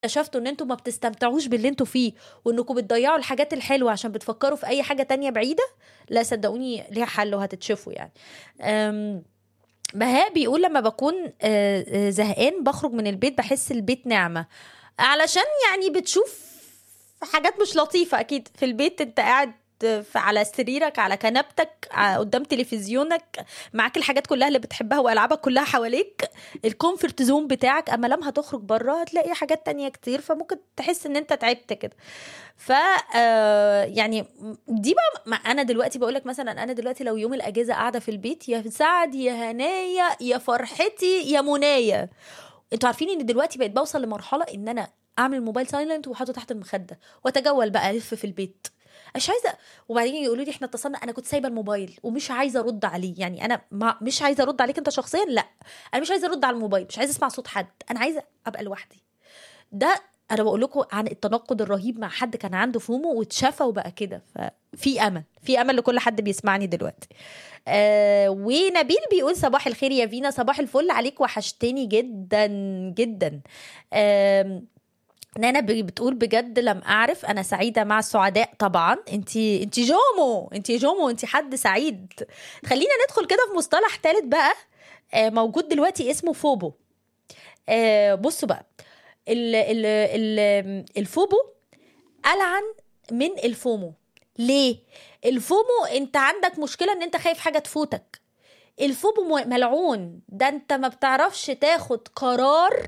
اكتشفتوا ان انتوا ما بتستمتعوش باللي انتوا فيه وانكم بتضيعوا الحاجات الحلوه عشان بتفكروا في اي حاجه تانية بعيده لا صدقوني ليها حل وهتتشفوا يعني أم، بهاء بيقول لما بكون آه، آه، زهقان بخرج من البيت بحس البيت نعمه علشان يعني بتشوف حاجات مش لطيفه اكيد في البيت انت قاعد في على سريرك على كنبتك ع- قدام تلفزيونك معاك الحاجات كلها اللي بتحبها والعابك كلها حواليك الكومفورت زون بتاعك اما لما هتخرج بره هتلاقي حاجات تانية كتير فممكن تحس ان انت تعبت كده ف آه، يعني دي بقى ما انا دلوقتي بقول لك مثلا انا دلوقتي لو يوم الاجازه قاعده في البيت يا سعد يا هنايا يا فرحتي يا منايا انتوا عارفين ان دلوقتي بقيت بوصل لمرحله ان انا اعمل الموبايل سايلنت واحطه تحت المخده واتجول بقى الف في البيت مش عايزه وبعدين يقولوا لي احنا اتصلنا انا كنت سايبه الموبايل ومش عايزه ارد عليه يعني انا ما مش عايزه ارد عليك انت شخصيا لا انا مش عايزه ارد على الموبايل مش عايزه اسمع صوت حد انا عايزه ابقى لوحدي ده انا بقول لكم عن التناقض الرهيب مع حد كان عنده فومو واتشفى وبقى كده ففي امل في امل لكل حد بيسمعني دلوقتي آه ونبيل بيقول صباح الخير يا فينا صباح الفل عليك وحشتني جدا جدا آم، نانا ب- بتقول بجد لم اعرف انا سعيده مع السعداء طبعا انت انت جومو انت جومو انت حد سعيد خلينا ندخل كده في مصطلح ثالث بقى آه، موجود دلوقتي اسمه فوبو آه، بصوا بقى ال ال ال الفوبو ألعن من الفومو ليه الفومو انت عندك مشكله ان انت خايف حاجه تفوتك الفوبو م- ملعون ده انت ما بتعرفش تاخد قرار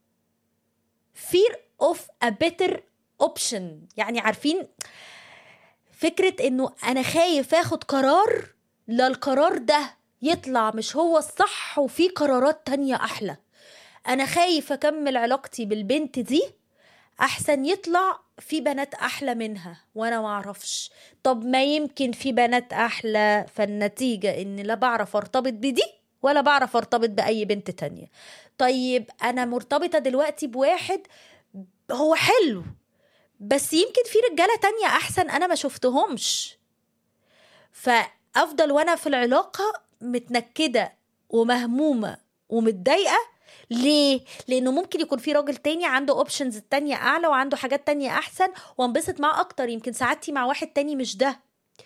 fear of a better option يعني عارفين فكرة انه انا خايف اخد قرار لا القرار ده يطلع مش هو الصح وفي قرارات تانية احلى انا خايف اكمل علاقتي بالبنت دي احسن يطلع في بنات احلى منها وانا ما اعرفش طب ما يمكن في بنات احلى فالنتيجة ان لا بعرف ارتبط بدي ولا بعرف ارتبط باي بنت تانية طيب انا مرتبطة دلوقتي بواحد هو حلو بس يمكن في رجالة تانية احسن انا ما شفتهمش فافضل وانا في العلاقة متنكدة ومهمومة ومتضايقة ليه؟ لأنه ممكن يكون في راجل تاني عنده اوبشنز تانية أعلى وعنده حاجات تانية أحسن وانبسط معاه أكتر يمكن سعادتي مع واحد تاني مش ده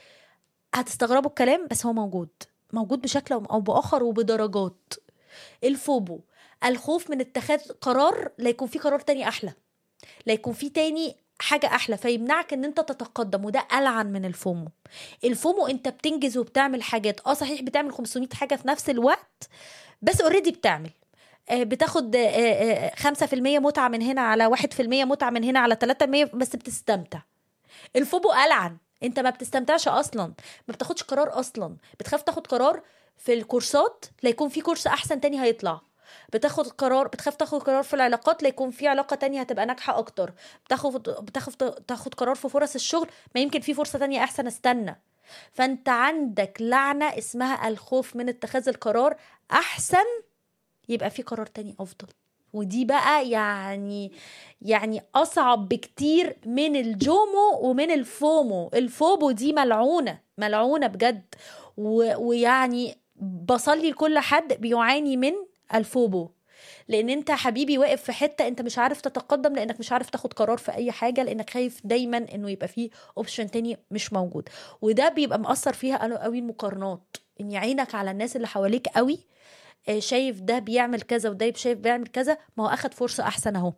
هتستغربوا الكلام بس هو موجود موجود بشكل أو بآخر وبدرجات الفوبو الخوف من اتخاذ قرار لا يكون في قرار تاني أحلى لا يكون في تاني حاجة أحلى فيمنعك إن أنت تتقدم وده ألعن من الفومو الفومو أنت بتنجز وبتعمل حاجات أه صحيح بتعمل 500 حاجة في نفس الوقت بس اوريدي بتعمل آه، بتاخد آه، آه، خمسة في المية متعة من هنا على واحد في المية متعة من هنا على تلاتة مية بس بتستمتع الفوبو ألعن انت ما بتستمتعش اصلا ما بتاخدش قرار اصلا بتخاف تاخد قرار في الكورسات لا يكون في كورس احسن تاني هيطلع بتاخد قرار بتخاف تاخد قرار في العلاقات لا يكون في علاقه تانية هتبقى ناجحه اكتر بتاخد بتاخد تاخد قرار في فرص الشغل ما يمكن في فرصه تانية احسن استنى فانت عندك لعنه اسمها الخوف من اتخاذ القرار احسن يبقى في قرار تاني افضل ودي بقى يعني يعني اصعب بكتير من الجومو ومن الفومو الفوبو دي ملعونه ملعونه بجد و... ويعني بصلي لكل حد بيعاني من الفوبو لان انت حبيبي واقف في حته انت مش عارف تتقدم لانك مش عارف تاخد قرار في اي حاجه لانك خايف دايما انه يبقى فيه اوبشن تاني مش موجود وده بيبقى مأثر فيها قوي قوي المقارنات ان عينك على الناس اللي حواليك قوي آه، شايف ده بيعمل كذا وده شايف بيعمل كذا ما هو اخد فرصه احسن اهو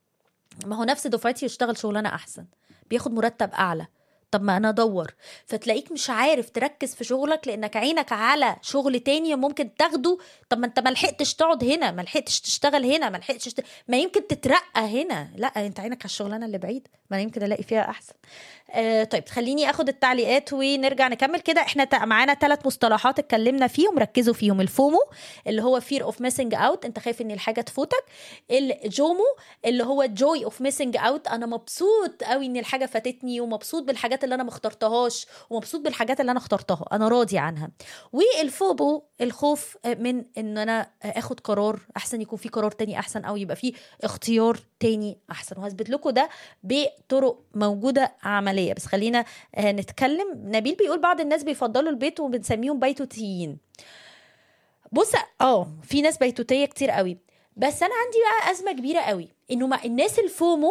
ما هو نفس دفعتي يشتغل شغلانه احسن بياخد مرتب اعلى طب ما انا ادور فتلاقيك مش عارف تركز في شغلك لانك عينك على شغل تاني ممكن تاخده طب ما انت ما لحقتش تقعد هنا ما لحقتش تشتغل هنا ما لحقتش تشت... ما يمكن تترقى هنا لا انت عينك على الشغلانه اللي بعيد ما أنا يمكن الاقي فيها احسن آه طيب خليني اخد التعليقات ونرجع نكمل كده احنا تا- معانا ثلاث مصطلحات اتكلمنا فيهم ركزوا فيهم الفومو اللي هو fear of missing out انت خايف ان الحاجه تفوتك الجومو اللي هو joy of missing out انا مبسوط قوي ان الحاجه فاتتني ومبسوط بالحاجات اللي انا ما اخترتهاش ومبسوط بالحاجات اللي انا اخترتها انا راضي عنها والفوبو الخوف من ان انا اخد قرار احسن يكون في قرار تاني احسن او يبقى في اختيار تاني احسن وهثبت لكم ده بطرق موجوده عمليه بس خلينا آه، نتكلم نبيل بيقول بعض الناس بيفضلوا البيت وبنسميهم بيتوتيين بص اه في ناس بيتوتيه كتير قوي بس انا عندي بقى ازمه كبيره قوي انه مع الناس الفومو